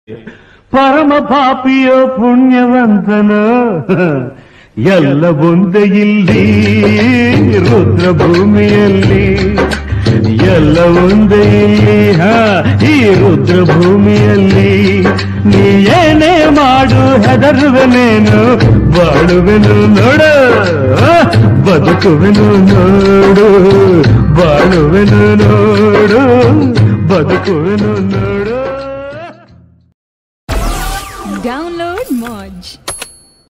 ಪರಮ ಪಾಪಿಯೋ ಪುಣ್ಯವಂತನೋ ಎಲ್ಲ ಒಂದೇ ಇಲ್ಲಿ ರುದ್ರ ಭೂಮಿಯಲ್ಲಿ ಎಲ್ಲ ಒಂದೇ ಇಲ್ಲಿ ಹಾ ಈ ರುದ್ರ ಭೂಮಿಯಲ್ಲಿ ನೀ ಏನೇ ಮಾಡು ಹೆದರುವೆನೇನು ಬಾಳುವೆನು ನೋಡು ಆ, ಬದುಕುವೆನು ನೋಡು ಬಾಳುವೆನು ನೋಡು ಬದುಕುವೆನು ನೋಡು